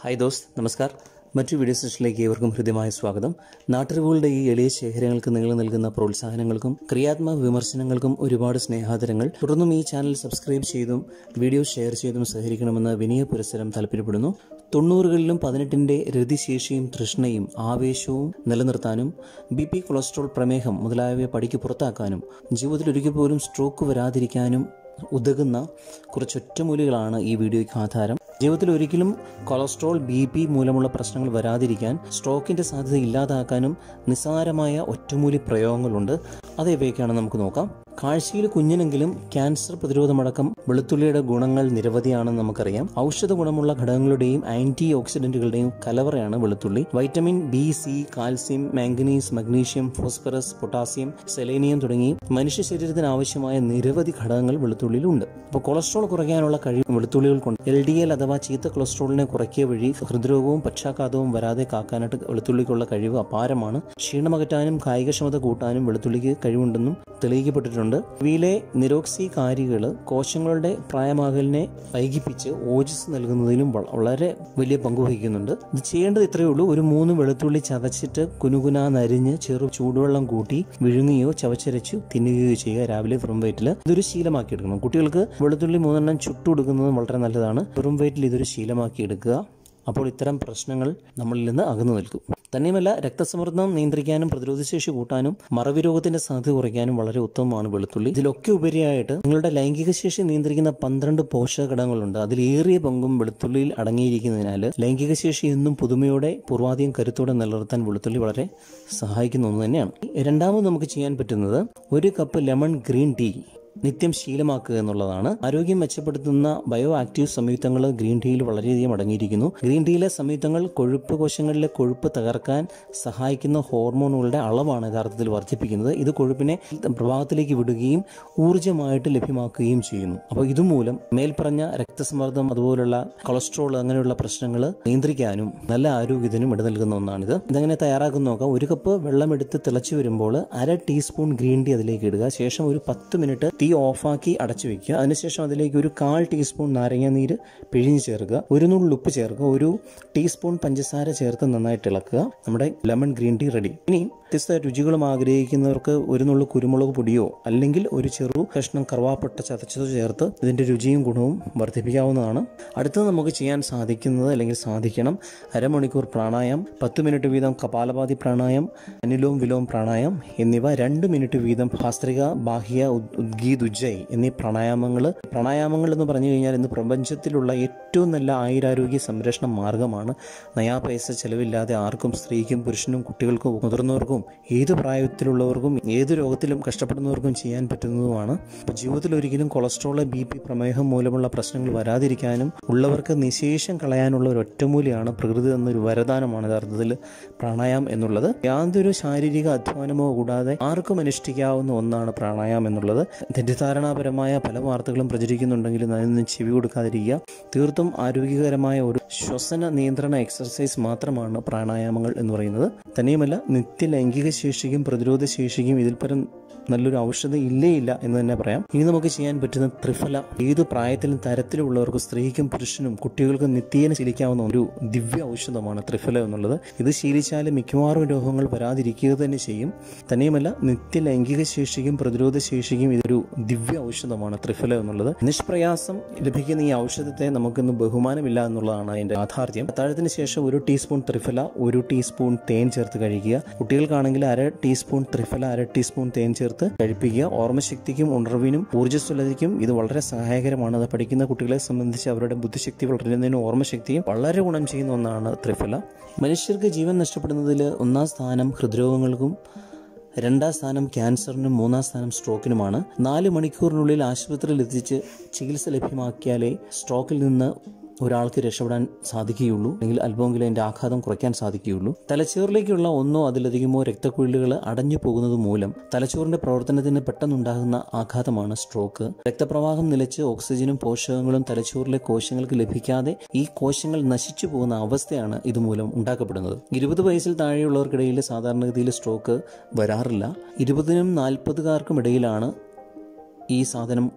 hi ദോസ്ത് നമസ്കാർ മറ്റു video സെഷനിലേക്ക് ഏവർക്കും ഹൃദ്യമായ സ്വാഗതം നാട്ടറിവുകളുടെ ഈ എളിയ ശേഖരങ്ങൾക്ക് നിങ്ങൾ നൽകുന്ന പ്രോത്സാഹനങ്ങൾക്കും ക്രിയാത്മക വിമർശനങ്ങൾക്കും ഒരുപാട് സ്നേഹാദരങ്ങൾ തുടർന്നും ഈ ചാനൽ സബ്സ്ക്രൈബ് ചെയ്തും വീഡിയോ ഷെയർ ചെയ്തും സഹകരിക്കണമെന്ന് വിനയ പുരസ്സരം താല്പര്യപ്പെടുന്നു തൊണ്ണൂറുകളിലും പതിനെട്ടിന്റെ രതിശേഷിയും തൃഷ്ണയും ആവേശവും നിലനിർത്താനും ബി പി കൊളസ്ട്രോൾ പ്രമേഹം മുതലായവ പടിക്ക് പുറത്താക്കാനും ജീവിതത്തിൽ ഒരിക്കൽ പോലും സ്ട്രോക്ക് വരാതിരിക്കാനും ഉതകുന്ന കുറച്ച് ഒറ്റമൂലികളാണ് ഈ വീഡിയോയ്ക്ക് ആധാരം ജീവിതത്തിൽ ഒരിക്കലും കൊളസ്ട്രോൾ ബി പി മൂലമുള്ള പ്രശ്നങ്ങൾ വരാതിരിക്കാൻ സ്ട്രോക്കിന്റെ സാധ്യത ഇല്ലാതാക്കാനും നിസ്സാരമായ ഒറ്റമൂലി പ്രയോഗങ്ങളുണ്ട് അത് ഇവയൊക്കെയാണ് നമുക്ക് നോക്കാം കാഴ്ചയിൽ കുഞ്ഞിനെങ്കിലും ക്യാൻസർ പ്രതിരോധമടക്കം വെളുത്തുള്ളിയുടെ ഗുണങ്ങൾ നിരവധിയാണെന്ന് നമുക്കറിയാം ഔഷധ ഗുണമുള്ള ഘടകങ്ങളുടെയും ആന്റി ഓക്സിഡന്റുകളുടെയും കലവറയാണ് വെളുത്തുള്ളി vitamin B C calcium manganese magnesium phosphorus potassium selenium തുടങ്ങി മനുഷ്യ ശരീരത്തിന് ആവശ്യമായ നിരവധി ഘടകങ്ങൾ വെളുത്തുള്ളിയിലുണ്ട് അപ്പോൾ കൊളസ്ട്രോൾ കുറയ്ക്കാനുള്ള കഴിവ് വെളുത്തുള്ളികൾ കൊണ്ട് എൽ ഡി എൽ അഥവാ ചീത്ത കൊളസ്ട്രോളിനെ കുറയ്ക്കുക വഴി ഹൃദ്രോഗവും പക്ഷാഘാതവും വരാതെ കാക്കാനായിട്ട് വെളുത്തുള്ളിക്കുള്ള കഴിവ് അപാരമാണ് ക്ഷീണമകറ്റാനും കായികക്ഷമത കൂട്ടാനും വെളുത്തുള്ളിക്ക് കഴിവുണ്ടെന്നും തെളിയിക്കപ്പെട്ടിട്ടുണ്ട് ഇവയിലെ നിരോക്സി കാരികൾ കോശങ്ങളുടെ പ്രായമാകലിനെ വൈകിപ്പിച്ച് ഓജസ് നൽകുന്നതിലും വള- വളരെ വലിയ പങ്ക് വഹിക്കുന്നുണ്ട് ഇത് ചെയ്യേണ്ടത് ഇത്രയേ ഉള്ളൂ ഒരു മൂന്ന് വെളുത്തുള്ളി ചതച്ചിട്ട് കുനുകുന നരിഞ്ഞ് ചെറു ചൂടുവെള്ളം കൂട്ടി വിഴുങ്ങുകയോ ചവച്ചരച്ചു തിന്നുകയോ ചെയ്യുക രാവിലെ വെറും വയറ്റിൽ ഇതൊരു ശീലമാക്കി എടുക്കണം കുട്ടികൾക്ക് വെളുത്തുള്ളി മൂന്നെണ്ണം ചുട്ടു കൊടുക്കുന്നത് വളരെ നല്ലതാണ് വെറും വയറ്റിൽ ഇതൊരു ശീലമാക്കി എടുക്കുക അപ്പോൾ ഇത്തരം പ്രശ്നങ്ങൾ നമ്മളിൽ നിന്ന് അകന്നു നിൽക്കും തന്നെയുമല്ല രക്തസമ്മർദ്ദം നിയന്ത്രിക്കാനും പ്രതിരോധശേഷി കൂട്ടാനും മറവി രോഗത്തിന്റെ സാധ്യത കുറയ്ക്കാനും വളരെ ഉത്തമമാണ് വെളുത്തുള്ളി ഇതിലൊക്കെ ഉപരിയായിട്ട് നിങ്ങളുടെ ലൈംഗിക ശേഷി നിയന്ത്രിക്കുന്ന പന്ത്രണ്ട് പോഷക ഘടകങ്ങളുണ്ട് അതിലേറിയ പങ്കും വെളുത്തുള്ളിയിൽ അടങ്ങിയിരിക്കുന്നതിനാൽ ലൈംഗിക ശേഷി എന്നും പുതുമയോടെ പൂർവാധികം കരുത്തോടെ നിലനിർത്താൻ വെളുത്തുള്ളി വളരെ സഹായിക്കുന്ന ഒന്ന് തന്നെയാണ് രണ്ടാമത് നമുക്ക് ചെയ്യാൻ പറ്റുന്നത് ഒരു കപ്പ് ലെമൺ ഗ്രീൻ ടീ നിത്യം ശീലമാക്കുക എന്നുള്ളതാണ് ആരോഗ്യം മെച്ചപ്പെടുത്തുന്ന ബയോ ആക്റ്റീവ് സംയുക്തങ്ങൾ ഗ്രീൻ ടീയിൽ വളരെയധികം അടങ്ങിയിരിക്കുന്നു ഗ്രീൻ ടീയിലെ സംയുക്തങ്ങൾ കൊഴുപ്പ് കോശങ്ങളിലെ കൊഴുപ്പ് തകർക്കാൻ സഹായിക്കുന്ന ഹോർമോണുകളുടെ അളവാണ് യഥാർത്ഥത്തിൽ വർദ്ധിപ്പിക്കുന്നത് ഇത് കൊഴുപ്പിനെ പ്രഭാവത്തിലേക്ക് വിടുകയും ഊർജ്ജമായിട്ട് ലഭ്യമാക്കുകയും ചെയ്യുന്നു അപ്പോൾ ഇതുമൂലം മേൽപ്പറഞ്ഞ രക്തസമ്മർദ്ദം അതുപോലുള്ള കൊളസ്ട്രോൾ അങ്ങനെയുള്ള പ്രശ്നങ്ങൾ നിയന്ത്രിക്കാനും നല്ല ആരോഗ്യത്തിനും ഇട നൽകുന്ന ഒന്നാണിത് ഇതെങ്ങനെ തയ്യാറാക്കുന്ന നോക്കാം ഒരു കപ്പ് വെള്ളമെടുത്ത് തിളച്ചു വരുമ്പോൾ അര ടീസ്പൂൺ ഗ്രീൻ ടീ അതിലേക്ക് ഇടുക ശേഷം ഒരു പത്ത് മിനിറ്റ് തീ ഓഫാക്കി അടച്ചു വെക്കുക അതിനുശേഷം അതിലേക്ക് ഒരു കാൽ ടീസ്പൂൺ നാരങ്ങ നീര് പിഴിഞ്ഞ് ചേർക്കുക ഒരു നുള്ളു ഉപ്പ് ചേർക്കുക ഒരു ടീസ്പൂൺ പഞ്ചസാര ചേർത്ത് നന്നായിട്ട് ഇളക്കുക നമ്മുടെ ലെമൺ ഗ്രീൻ ടീ റെഡി ഇനി വ്യത്യസ്ത രുചികളും ആഗ്രഹിക്കുന്നവർക്ക് ഒരു നുള്ളു കുരുമുളക് പൊടിയോ അല്ലെങ്കിൽ ഒരു ചെറു കഷ്ണം കറുവാപ്പട്ട ചതച്ചതോ ചേർത്ത് ഇതിന്റെ രുചിയും ഗുണവും വർദ്ധിപ്പിക്കാവുന്നതാണ് അടുത്തത് നമുക്ക് ചെയ്യാൻ സാധിക്കുന്നത് അല്ലെങ്കിൽ സാധിക്കണം അരമണിക്കൂർ പ്രാണായം പത്ത് മിനിറ്റ് വീതം കപാലപാതി പ്രാണായം അനിലോം വിലോം പ്രാണായം എന്നിവ രണ്ട് മിനിറ്റ് വീതം ഭാസ്ത്രിക ബാഹ്യ ഉദ്- ഉദ്ഗീത് ഉജ്ജയ് എന്നീ പ്രാണായാമങ്ങൾ പ്രാണായാമങ്ങൾ എന്ന് പറഞ്ഞു കഴിഞ്ഞാൽ ഇന്ന് പ്രപഞ്ചത്തിലുള്ള ഏറ്റവും നല്ല ആയുരാരോഗ്യ സംരക്ഷണ മാർഗമാണ് നയാ പൈസ ചെലവില്ലാതെ ആർക്കും സ്ത്രീക്കും പുരുഷനും കുട്ടികൾക്കും മുതിർന്നവർക്കും ഏത് പ്രായത്തിലുള്ളവർക്കും ഏത് രോഗത്തിലും കഷ്ടപ്പെടുന്നവർക്കും ചെയ്യാൻ പറ്റുന്നതുമാണ് അപ്പോൾ ജീവിതത്തിൽ ഒരിക്കലും കൊളസ്ട്രോൾ ബി പി പ്രമേഹം മൂലമുള്ള പ്രശ്നങ്ങൾ വരാതിരിക്കാനും ഉള്ളവർക്ക് നിശേഷം കളയാനുള്ള ഒരു ഒറ്റമൂലിയാണ് പ്രകൃതി എന്നൊരു വരദാനമാണ് യഥാർത്ഥത്തിൽ പ്രാണായാമം എന്നുള്ളത് യാതൊരു ശാരീരിക അധ്വാനമോ കൂടാതെ ആർക്കും അനുഷ്ഠിക്കാവുന്ന ഒന്നാണ് പ്രാണായാമം എന്നുള്ളത് തെറ്റിദ്ധാരണാപരമായ പല വാർത്തകളും പ്രചരിക്കുന്നുണ്ടെങ്കിലും അതിനൊന്നും ചെവി കൊടുക്കാതിരിക്കുക തീർത്തും ആരോഗ്യകരമായ ഒരു ശ്വസന നിയന്ത്രണ എക്സർസൈസ് മാത്രമാണ് പ്രാണായാമങ്ങൾ എന്ന് പറയുന്നത് തന്നെയുമല്ല നിത്യ ലൈംഗിക ശേഷിക്കും പ്രതിരോധ ശേഷിക്കും ഇതിൽ പരം നല്ലൊരു ഔഷധം ഇല്ലേ ഇല്ല എന്ന് തന്നെ പറയാം ഇനി നമുക്ക് ചെയ്യാൻ പറ്റുന്ന ത്രിഫല ഏത് പ്രായത്തിലും തരത്തിലുള്ളവർക്കും സ്ത്രീക്കും പുരുഷനും കുട്ടികൾക്കും നിത്യേന ശീലിക്കാവുന്ന ഒരു ദിവ്യ ഔഷധമാണ് ത്രിഫല എന്നുള്ളത് ഇത് ശീലിച്ചാൽ മിക്കവാറും രോഗങ്ങൾ വരാതിരിക്കുക തന്നെ ചെയ്യും തന്നെയുമല്ല നിത്യ ലൈംഗിക ശേഷിക്കും പ്രതിരോധ ശേഷിക്കും ഇതൊരു ദിവ്യ ഔഷധമാണ് ത്രിഫല എന്നുള്ളത് നിഷ്പ്രയാസം ലഭിക്കുന്ന ഈ ഔഷധത്തെ നമുക്കിന്ന് ബഹുമാനമില്ല എന്നുള്ളതാണ് അതിന്റെ യാഥാർത്ഥ്യം അത്താഴത്തിന് ശേഷം ഒരു ടീസ്പൂൺ ത്രിഫല ഒരു ടീസ്പൂൺ തേൻ ചേർത്ത് കഴിക്കുക കുട്ടികൾക്കാണെങ്കിൽ അര ടീസ്പൂൺ ത്രിഫല അര ടീസ്പൂൺ തേൻ ചേർത്ത് കഴിപ്പിക്കുക ഓർമ്മശക്തിക്കും ഉണർവിനും ഊർജ്ജസ്വലതയ്ക്കും ഇത് വളരെ സഹായകരമാണ് അത് പഠിക്കുന്ന കുട്ടികളെ സംബന്ധിച്ച് അവരുടെ ബുദ്ധിശക്തി വളരുന്നതിനും ഓർമ്മശക്തിയും വളരെ ഗുണം ചെയ്യുന്ന ഒന്നാണ് ത്രിഫല മനുഷ്യർക്ക് ജീവൻ നഷ്ടപ്പെടുന്നതിൽ ഒന്നാം സ്ഥാനം ഹൃദ്രോഗങ്ങൾക്കും രണ്ടാം സ്ഥാനം ക്യാൻസറിനും മൂന്നാം സ്ഥാനം സ്ട്രോക്കിനുമാണ് നാല് മണിക്കൂറിനുള്ളിൽ ആശുപത്രിയിൽ എത്തിച്ച് ചികിത്സ ലഭ്യമാക്കിയാലേ സ്ട്രോക്കിൽ നിന്ന് ഒരാൾക്ക് രക്ഷപ്പെടാൻ സാധിക്കുകയുള്ളൂ അല്ലെങ്കിൽ അല്പമെങ്കിലും അതിന്റെ ആഘാതം കുറയ്ക്കാൻ സാധിക്കുകയുള്ളൂ തലച്ചോറിലേക്കുള്ള ഒന്നോ അതിലധികമോ രക്തക്കുഴലുകൾ അടഞ്ഞു പോകുന്നത് മൂലം തലച്ചോറിന്റെ പ്രവർത്തനത്തിന് പെട്ടെന്നുണ്ടാകുന്ന ആഘാതമാണ് സ്ട്രോക്ക് രക്തപ്രവാഹം നിലച്ച് ഓക്സിജനും പോഷകങ്ങളും തലച്ചോറിലെ കോശങ്ങൾക്ക് ലഭിക്കാതെ ഈ കോശങ്ങൾ നശിച്ചു പോകുന്ന അവസ്ഥയാണ് ഇതുമൂലം ഉണ്ടാക്കപ്പെടുന്നത് ഇരുപത് വയസ്സിൽ താഴെയുള്ളവർക്കിടയിൽ സാധാരണഗതിയിൽ സ്ട്രോക്ക് വരാറില്ല ഇരുപതിനും നാൽപ്പതുകാർക്കും ഇടയിലാണ് ഈ സാധനം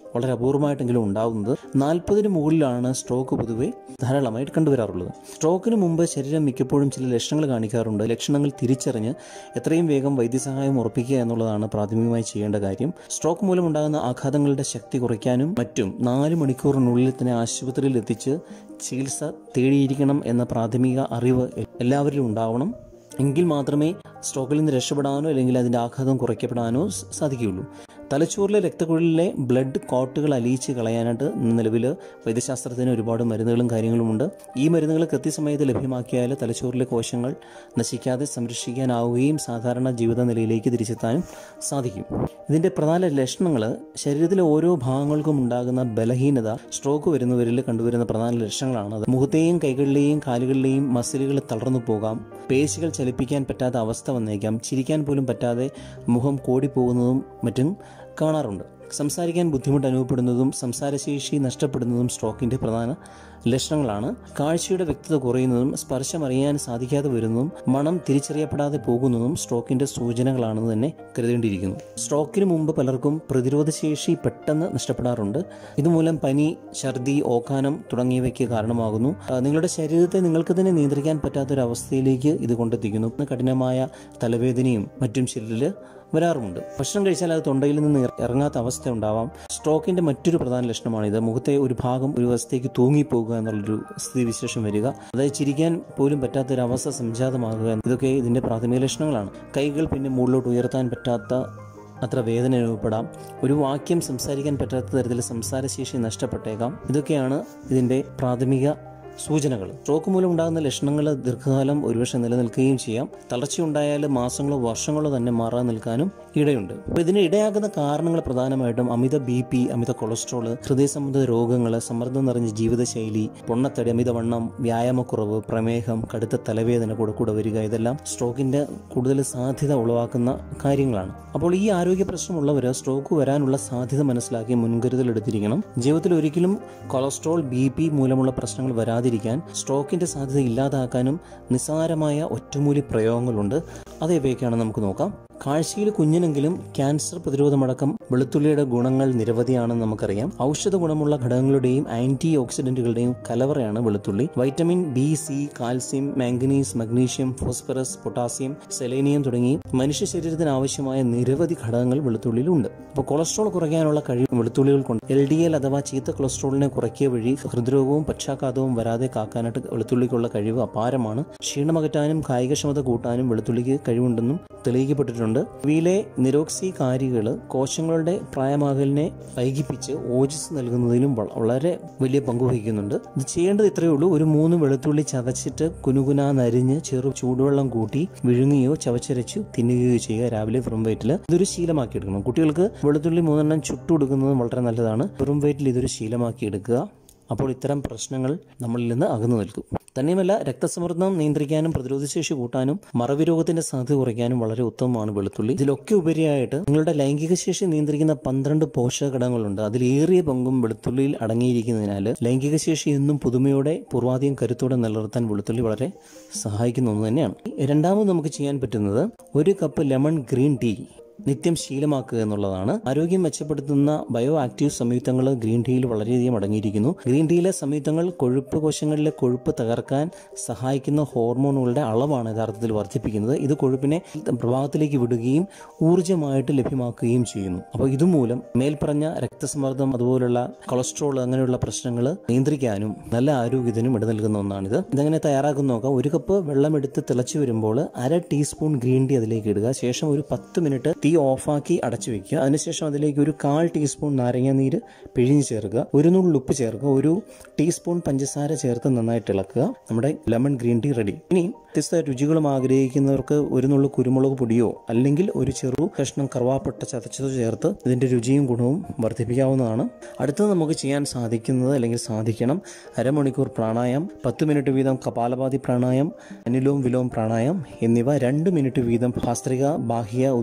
വളരെ അപൂർവമായിട്ടെങ്കിലും ഉണ്ടാകുന്നത് നാൽപ്പതിന് മുകളിലാണ് സ്ട്രോക്ക് പൊതുവെ ധാരാളമായിട്ട് കണ്ടുവരാറുള്ളത് സ്ട്രോക്കിന് മുമ്പ് ശരീരം മിക്കപ്പോഴും ചില ലക്ഷണങ്ങൾ കാണിക്കാറുണ്ട് ലക്ഷണങ്ങൾ തിരിച്ചറിഞ്ഞ് എത്രയും വേഗം വൈദ്യസഹായം ഉറപ്പിക്കുക എന്നുള്ളതാണ് പ്രാഥമികമായി ചെയ്യേണ്ട കാര്യം സ്ട്രോക്ക് മൂലം ഉണ്ടാകുന്ന ആഘാതങ്ങളുടെ ശക്തി കുറയ്ക്കാനും മറ്റും നാല് മണിക്കൂറിനുള്ളിൽ തന്നെ ആശുപത്രിയിൽ എത്തിച്ച് ചികിത്സ തേടിയിരിക്കണം എന്ന പ്രാഥമിക അറിവ് എല്ലാവരിലും ഉണ്ടാവണം എങ്കിൽ മാത്രമേ സ്ട്രോക്കിൽ നിന്ന് രക്ഷപ്പെടാനോ അല്ലെങ്കിൽ അതിൻ്റെ ആഘാതം കുറയ്ക്കപ്പെടാനോ സ- സാധിക്കുകയുള്ളൂ തലച്ചോറിലെ രക്തക്കുഴലിലെ ബ്ലഡ് കോട്ടുകൾ അലിയിച്ച് കളയാനായിട്ട് നിലവിൽ വൈദ്യശാസ്ത്രത്തിന് ഒരുപാട് മരുന്നുകളും കാര്യങ്ങളുമുണ്ട് ഈ മരുന്നുകൾ കൃത്യസമയത്ത് ലഭ്യമാക്കിയാൽ തലച്ചോറിലെ കോശങ്ങൾ നശിക്കാതെ സംരക്ഷിക്കാനാവുകയും സാധാരണ ജീവിത നിലയിലേക്ക് തിരിച്ചെത്താനും സാധിക്കും ഇതിൻ്റെ പ്രധാന ലക്ഷണങ്ങൾ ശരീരത്തിലെ ഓരോ ഭാഗങ്ങൾക്കും ഉണ്ടാകുന്ന ബലഹീനത സ്ട്രോക്ക് വരുന്നവരിൽ കണ്ടുവരുന്ന പ്രധാന ലക്ഷണങ്ങളാണ് അത് മുഖത്തെയും കൈകളിലെയും കാലുകളിലെയും മസിലുകൾ തളർന്നു പോകാം പേശികൾ ചലിപ്പിക്കാൻ പറ്റാത്ത അവസ്ഥ വന്നേക്കാം ചിരിക്കാൻ പോലും പറ്റാതെ മുഖം കോടിപ്പോകുന്നതും മറ്റും കാണാറുണ്ട് സംസാരിക്കാൻ ബുദ്ധിമുട്ട് അനുഭവപ്പെടുന്നതും സംസാരശേഷി നഷ്ടപ്പെടുന്നതും സ്ട്രോക്കിന്റെ പ്രധാന ലക്ഷണങ്ങളാണ് കാഴ്ചയുടെ വ്യക്തത കുറയുന്നതും സ്പർശം അറിയാൻ സാധിക്കാതെ വരുന്നതും മണം തിരിച്ചറിയപ്പെടാതെ പോകുന്നതും സ്ട്രോക്കിന്റെ സൂചനകളാണെന്ന് തന്നെ കരുതേണ്ടിയിരിക്കുന്നു സ്ട്രോക്കിന് മുമ്പ് പലർക്കും പ്രതിരോധശേഷി പെട്ടെന്ന് നഷ്ടപ്പെടാറുണ്ട് ഇതുമൂലം പനി ഛർദി ഓക്കാനം തുടങ്ങിയവയ്ക്ക് കാരണമാകുന്നു ആ, നിങ്ങളുടെ ശരീരത്തെ നിങ്ങൾക്ക് തന്നെ നിയന്ത്രിക്കാൻ പറ്റാത്തൊരവസ്ഥയിലേക്ക് ഇത് കൊണ്ടെത്തിക്കുന്നു കഠിനമായ തലവേദനയും മറ്റും ചിലരിൽ വരാറുമുണ്ട് ഭക്ഷണം കഴിച്ചാൽ അത് തൊണ്ടയിൽ നിന്ന് ഇറ- ഇറങ്ങാത്ത അവസ്ഥ ഉണ്ടാവാം സ്ട്രോക്കിന്റെ മറ്റൊരു പ്രധാന ലക്ഷണമാണിത് മുഖത്തെ ഒരു ഭാഗം ഒരു വശത്തേക്ക് തൂങ്ങിപ്പോകുക എന്നുള്ളൊരു സ്ഥിതിവിശേഷം വരിക അതായത് ചിരിക്കാൻ പോലും പറ്റാത്ത ഒരു അവസ്ഥ സംജാതമാകുക ഇതൊക്കെ ഇതിന്റെ പ്രാഥമിക ലക്ഷണങ്ങളാണ് കൈകൾ പിന്നെ മുകളിലോട്ട് ഉയർത്താൻ പറ്റാത്ത അത്ര വേദന അനുഭവപ്പെടാം ഒരു വാക്യം സംസാരിക്കാൻ പറ്റാത്ത തരത്തിൽ സംസാരശേഷി നഷ്ടപ്പെട്ടേക്കാം ഇതൊക്കെയാണ് ഇതിന്റെ പ്രാഥമിക സൂചനകൾ സ്ട്രോക്ക് മൂലം ഉണ്ടാകുന്ന ലക്ഷണങ്ങൾ ദീർഘകാലം ഒരുപക്ഷെ നിലനിൽക്കുകയും ചെയ്യാം തളർച്ചയുണ്ടായാൽ മാസങ്ങളോ വർഷങ്ങളോ തന്നെ മാറാൻ നിൽക്കാനും ഇടയുണ്ട് അപ്പോൾ ഇതിന് ഇടയാക്കുന്ന കാരണങ്ങൾ പ്രധാനമായിട്ടും അമിത ബി പി അമിത കൊളസ്ട്രോൾ ഹൃദയ സംബന്ധ രോഗങ്ങൾ സമ്മർദ്ദം നിറഞ്ഞ ജീവിതശൈലി പൊണ്ണത്തടി അമിതവണ്ണം വ്യായാമക്കുറവ് പ്രമേഹം കടുത്ത തലവേദന കൂടെ കൂടെ വരിക ഇതെല്ലാം സ്ട്രോക്കിന്റെ കൂടുതൽ സാധ്യത ഉളവാക്കുന്ന കാര്യങ്ങളാണ് അപ്പോൾ ഈ ആരോഗ്യ പ്രശ്നമുള്ളവർ സ്ട്രോക്ക് വരാനുള്ള സാധ്യത മനസ്സിലാക്കി മുൻകരുതൽ എടുത്തിരിക്കണം ജീവിതത്തിൽ ഒരിക്കലും കൊളസ്ട്രോൾ ബി പി മൂലമുള്ള പ്രശ്നങ്ങൾ വരാതിരിക്കാൻ സ്ട്രോക്കിന്റെ സാധ്യത ഇല്ലാതാക്കാനും നിസ്സാരമായ ഒറ്റമൂലി പ്രയോഗങ്ങളുണ്ട് അത് ഇവയൊക്കെയാണ് നമുക്ക് നോക്കാം കാഴ്ചയിൽ കുഞ്ഞിനെങ്കിലും ക്യാൻസർ പ്രതിരോധമടക്കം വെളുത്തുള്ളിയുടെ ഗുണങ്ങൾ നിരവധിയാണെന്ന് നമുക്കറിയാം ഔഷധ ഗുണമുള്ള ഘടകങ്ങളുടെയും ആന്റി ഓക്സിഡന്റുകളുടെയും കലവറയാണ് വെളുത്തുള്ളി vitamin B C calcium manganese magnesium phosphorus potassium selenium തുടങ്ങി മനുഷ്യ ശരീരത്തിന് ആവശ്യമായ നിരവധി ഘടകങ്ങൾ വെളുത്തുള്ളിയിലുണ്ട് അപ്പോൾ കൊളസ്ട്രോൾ കുറയ്ക്കാനുള്ള കഴിവ് വെളുത്തുള്ളികൾ കൊണ്ട് എൽ ഡി എൽ അഥവാ ചീത്ത കൊളസ്ട്രോളിനെ കുറയ്ക്കുക വഴി ഹൃദ്രോഗവും പക്ഷാഘാതവും വരാതെ കാക്കാനായിട്ട് വെളുത്തുള്ളിക്കുള്ള കഴിവ് അപാരമാണ് ക്ഷീണമകറ്റാനും കായികക്ഷമത കൂട്ടാനും വെളുത്തുള്ളിക്ക് കഴിവുണ്ടെന്നും തെളിയിക്കപ്പെട്ടിട്ടുണ്ട് ഇവയിലെ നിരോക്സി കാരികൾ കോശങ്ങളുടെ പ്രായമാകലിനെ വൈകിപ്പിച്ച് ഓജസ് നൽകുന്നതിലും വള- വളരെ വലിയ പങ്ക് വഹിക്കുന്നുണ്ട് ഇത് ചെയ്യേണ്ടത് ഇത്രയേ ഉള്ളൂ ഒരു മൂന്ന് വെളുത്തുള്ളി ചതച്ചിട്ട് കുനുകുന നരിഞ്ഞ് ചെറു ചൂടുവെള്ളം കൂട്ടി വിഴുങ്ങുകയോ ചവച്ചരച്ചു തിന്നുകയോ ചെയ്യുക രാവിലെ വെറും വയറ്റിൽ ഇതൊരു ശീലമാക്കി എടുക്കണം കുട്ടികൾക്ക് വെളുത്തുള്ളി മൂന്നെണ്ണം ചുട്ടു കൊടുക്കുന്നതും വളരെ നല്ലതാണ് വെറും വയറ്റിൽ ഇതൊരു ശീലമാക്കി എടുക്കുക അപ്പോൾ ഇത്തരം പ്രശ്നങ്ങൾ നമ്മളിൽ നിന്ന് അകന്നു നിൽക്കും തന്നെയുമല്ല രക്തസമ്മർദ്ദം നിയന്ത്രിക്കാനും പ്രതിരോധശേഷി കൂട്ടാനും മറവി രോഗത്തിന്റെ സാധ്യത കുറയ്ക്കാനും വളരെ ഉത്തമമാണ് വെളുത്തുള്ളി ഇതിലൊക്കെ ഉപരിയായിട്ട് നിങ്ങളുടെ ലൈംഗിക ശേഷി നിയന്ത്രിക്കുന്ന പന്ത്രണ്ട് പോഷക ഘടകങ്ങളുണ്ട് അതിലേറിയ പങ്കും വെളുത്തുള്ളിയിൽ അടങ്ങിയിരിക്കുന്നതിനാൽ ലൈംഗിക ശേഷി എന്നും പുതുമയോടെ പൂർവാധികം കരുത്തോടെ നിലനിർത്താൻ വെളുത്തുള്ളി വളരെ സഹായിക്കുന്ന ഒന്ന് തന്നെയാണ് രണ്ടാമത് നമുക്ക് ചെയ്യാൻ പറ്റുന്നത് ഒരു കപ്പ് ലെമൺ ഗ്രീൻ ടീ നിത്യം ശീലമാക്കുക എന്നുള്ളതാണ് ആരോഗ്യം മെച്ചപ്പെടുത്തുന്ന ബയോ ആക്റ്റീവ് സംയുക്തങ്ങൾ ഗ്രീൻ ടീയിൽ വളരെയധികം അടങ്ങിയിരിക്കുന്നു ഗ്രീൻ ടീയിലെ സംയുക്തങ്ങൾ കൊഴുപ്പ് കോശങ്ങളിലെ കൊഴുപ്പ് തകർക്കാൻ സഹായിക്കുന്ന ഹോർമോണുകളുടെ അളവാണ് യഥാർത്ഥത്തിൽ വർദ്ധിപ്പിക്കുന്നത് ഇത് കൊഴുപ്പിനെ പ്രഭാവത്തിലേക്ക് വിടുകയും ഊർജ്ജമായിട്ട് ലഭ്യമാക്കുകയും ചെയ്യുന്നു അപ്പോൾ ഇതുമൂലം മേൽപ്പറഞ്ഞ രക്തസമ്മർദ്ദം അതുപോലുള്ള കൊളസ്ട്രോൾ അങ്ങനെയുള്ള പ്രശ്നങ്ങൾ നിയന്ത്രിക്കാനും നല്ല ആരോഗ്യത്തിനും ഇട നൽകുന്ന ഒന്നാണിത് ഇതെങ്ങനെ തയ്യാറാക്കുന്ന നോക്കാം ഒരു കപ്പ് വെള്ളമെടുത്ത് തിളച്ചു വരുമ്പോൾ അര ടീസ്പൂൺ ഗ്രീൻ ടീ അതിലേക്ക് ഇടുക ശേഷം ഒരു പത്ത് മിനിറ്റ് തീ ഓഫാക്കി അടച്ചു വെക്കുക അതിനുശേഷം അതിലേക്ക് ഒരു കാൽ ടീസ്പൂൺ നാരങ്ങ നീര് പിഴിഞ്ഞ് ചേർക്കുക ഒരു നുള്ളു ഉപ്പ് ചേർക്കുക ഒരു ടീസ്പൂൺ പഞ്ചസാര ചേർത്ത് നന്നായിട്ട് ഇളക്കുക നമ്മുടെ ലെമൺ ഗ്രീൻ ടീ റെഡി ഇനി വ്യത്യസ്ത രുചികളും ആഗ്രഹിക്കുന്നവർക്ക് ഒരു നുള്ളു കുരുമുളക് പൊടിയോ അല്ലെങ്കിൽ ഒരു ചെറു കഷ്ണം കറുവാപ്പട്ട ചതച്ചതോ ചേർത്ത് ഇതിന്റെ രുചിയും ഗുണവും വർദ്ധിപ്പിക്കാവുന്നതാണ് അടുത്തത് നമുക്ക് ചെയ്യാൻ സാധിക്കുന്നത് അല്ലെങ്കിൽ സാധിക്കണം അരമണിക്കൂർ പ്രാണായം പത്ത് മിനിറ്റ് വീതം കപാലപാതി പ്രാണായം അനിലോം വിലോം പ്രാണായം എന്നിവ രണ്ട് മിനിറ്റ് വീതം ഭാസ്ത്രിക ബാഹ്യ ഉദ്- ഉദ്ഗീത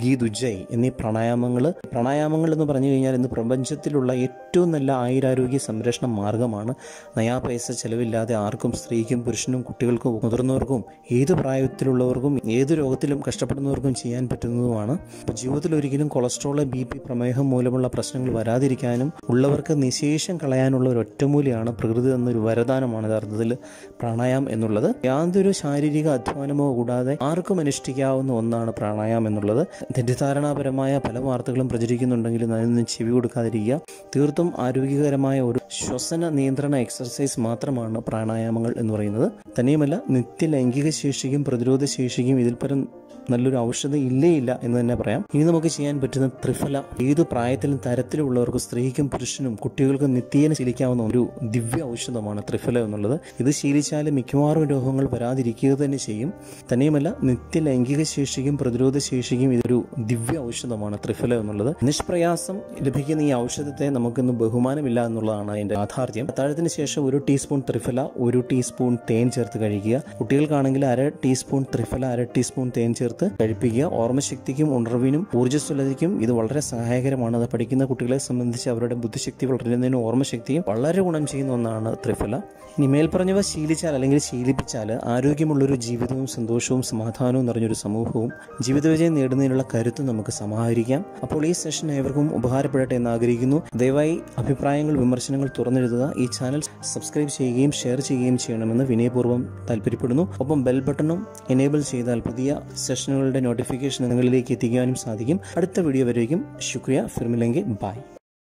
ഗീത് ഉജ്ജയ് എന്നീ പ്രാണായാമങ്ങൾ പ്രാണായാമങ്ങൾ എന്ന് പറഞ്ഞു കഴിഞ്ഞാൽ ഇന്ന് പ്രപഞ്ചത്തിലുള്ള ഏറ്റവും നല്ല ആയുരാരോഗ്യ സംരക്ഷണ മാർഗമാണ് നയാ പൈസ ചെലവില്ലാതെ ആർക്കും സ്ത്രീക്കും പുരുഷനും കുട്ടികൾക്കും മുതിർന്നവർക്കും ഏത് പ്രായത്തിലുള്ളവർക്കും ഏത് രോഗത്തിലും കഷ്ടപ്പെടുന്നവർക്കും ചെയ്യാൻ പറ്റുന്നതുമാണ് അപ്പോൾ ജീവിതത്തിൽ ഒരിക്കലും കൊളസ്ട്രോൾ ബി പി പ്രമേഹം മൂലമുള്ള പ്രശ്നങ്ങൾ വരാതിരിക്കാനും ഉള്ളവർക്ക് നിശേഷം കളയാനുള്ള ഒരു ഒറ്റമൂലിയാണ് പ്രകൃതി എന്നൊരു വരദാനമാണ് യഥാർത്ഥത്തിൽ പ്രാണായാമം എന്നുള്ളത് യാതൊരു ശാരീരിക അധ്വാനമോ കൂടാതെ ആർക്കും അനുഷ്ഠിക്കാവുന്ന ഒന്നാണ് പ്രാണായാമം എന്നുള്ളത് തെറ്റിദ്ധാരണാപരമായ പല വാർത്തകളും പ്രചരിക്കുന്നുണ്ടെങ്കിലും അതിനൊന്നും ചെവി കൊടുക്കാതിരിക്കുക തീർത്തും ആരോഗ്യകരമായ ഒരു ശ്വസന നിയന്ത്രണ എക്സർസൈസ് മാത്രമാണ് പ്രാണായാമങ്ങൾ എന്ന് പറയുന്നത് തന്നെയുമല്ല നിത്യ ലൈംഗിക ശേഷിക്കും പ്രതിരോധ ശേഷിക്കും ഇതിൽ പരം നല്ലൊരു ഔഷധം ഇല്ലേ ഇല്ല എന്ന് തന്നെ പറയാം ഇനി നമുക്ക് ചെയ്യാൻ പറ്റുന്ന ത്രിഫല ഏത് പ്രായത്തിലും തരത്തിലുള്ളവർക്കും സ്ത്രീക്കും പുരുഷനും കുട്ടികൾക്കും നിത്യേന ശീലിക്കാവുന്ന ഒരു ദിവ്യ ഔഷധമാണ് ത്രിഫല എന്നുള്ളത് ഇത് ശീലിച്ചാൽ മിക്കവാറും രോഗങ്ങൾ വരാതിരിക്കുക തന്നെ ചെയ്യും തന്നെയുമല്ല നിത്യ ലൈംഗിക ശേഷിക്കും പ്രതിരോധ ശേഷിക്കും ഇതൊരു ദിവ്യ ഔഷധമാണ് ത്രിഫല എന്നുള്ളത് നിഷ്പ്രയാസം ലഭിക്കുന്ന ഈ ഔഷധത്തെ നമുക്കിന്ന് ബഹുമാനമില്ല എന്നുള്ളതാണ് അതിന്റെ യാഥാർത്ഥ്യം അത്താഴത്തിന് ശേഷം ഒരു ടീസ്പൂൺ ത്രിഫല ഒരു ടീസ്പൂൺ തേൻ ചേർത്ത് കഴിക്കുക കുട്ടികൾക്കാണെങ്കിൽ അര ടീസ്പൂൺ ത്രിഫല അര ടീസ്പൂൺ തേൻ ചേർത്ത് കഴിപ്പിക്കുക ഓർമ്മശക്തിക്കും ഉണർവിനും ഊർജ്ജസ്വലതയ്ക്കും ഇത് വളരെ സഹായകരമാണ് അത് പഠിക്കുന്ന കുട്ടികളെ സംബന്ധിച്ച് അവരുടെ ബുദ്ധിശക്തി വളരുന്നതിനും ഓർമ്മശക്തിയും വളരെ ഗുണം ചെയ്യുന്ന ഒന്നാണ് ത്രിഫല ഇനി മേൽപ്പറഞ്ഞവ ശീലിച്ചാൽ അല്ലെങ്കിൽ ശീലിപ്പിച്ചാൽ ആരോഗ്യമുള്ളൊരു ജീവിതവും സന്തോഷവും സമാധാനവും നിറഞ്ഞൊരു സമൂഹവും ജീവിത വിജയം നേടുന്നതിനുള്ള കരുത്ത് നമുക്ക് സമാഹരിക്കാം അപ്പോൾ ഈ സെഷൻ ഏവർക്കും ഉപകാരപ്പെടട്ടെ എന്ന് ആഗ്രഹിക്കുന്നു ദയവായി അഭിപ്രായങ്ങൾ വിമർശനങ്ങൾ തുറന്നെഴുതുക ഈ ചാനൽ സബ്സ്ക്രൈബ് ചെയ്യുകയും ഷെയർ ചെയ്യുകയും ചെയ്യണമെന്ന് വിനയപൂർവ്വം താല്പര്യപ്പെടുന്നു ഒപ്പം ബെൽ ബട്ടണും എനേബിൾ ചെയ്താൽ പുതിയ സെഷനുകളുടെ നോട്ടിഫിക്കേഷൻ നിങ്ങളിലേക്ക് എത്തിക്കാനും സാധിക്കും അടുത്ത വീഡിയോ വരേക്കും ശുക്രിയ ഫിർമിലെങ്കിൽ ബൈ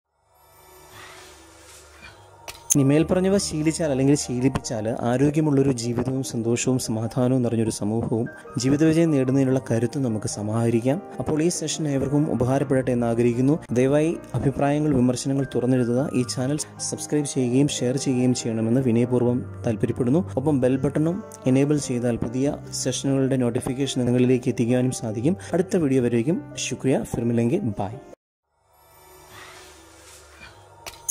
ഇനി മേൽപ്പറഞ്ഞവ ശീലിച്ചാൽ അല്ലെങ്കിൽ ശീലിപ്പിച്ചാൽ ആരോഗ്യമുള്ളൊരു ജീവിതവും സന്തോഷവും സമാധാനവും നിറഞ്ഞൊരു സമൂഹവും ജീവിത വിജയം നേടുന്നതിനുള്ള കരുത്ത് നമുക്ക് സമാഹരിക്കാം അപ്പോൾ ഈ സെഷൻ ഏവർക്കും ഉപകാരപ്പെടട്ടെ എന്ന് ആഗ്രഹിക്കുന്നു ദയവായി അഭിപ്രായങ്ങൾ വിമർശനങ്ങൾ തുറന്നെഴുതുക ഈ ചാനൽ സബ്സ്ക്രൈബ് ചെയ്യുകയും ഷെയർ ചെയ്യുകയും ചെയ്യണമെന്ന് വിനയപൂർവ്വം താല്പര്യപ്പെടുന്നു ഒപ്പം ബെൽ ബട്ടണും എനേബിൾ ചെയ്താൽ പുതിയ സെഷനുകളുടെ നോട്ടിഫിക്കേഷൻ നിങ്ങളിലേക്ക് എത്തിക്കാനും സാധിക്കും അടുത്ത വീഡിയോ വരേക്കും ശുക്രിയ ഫിർമിലെങ്കിൽ ബൈ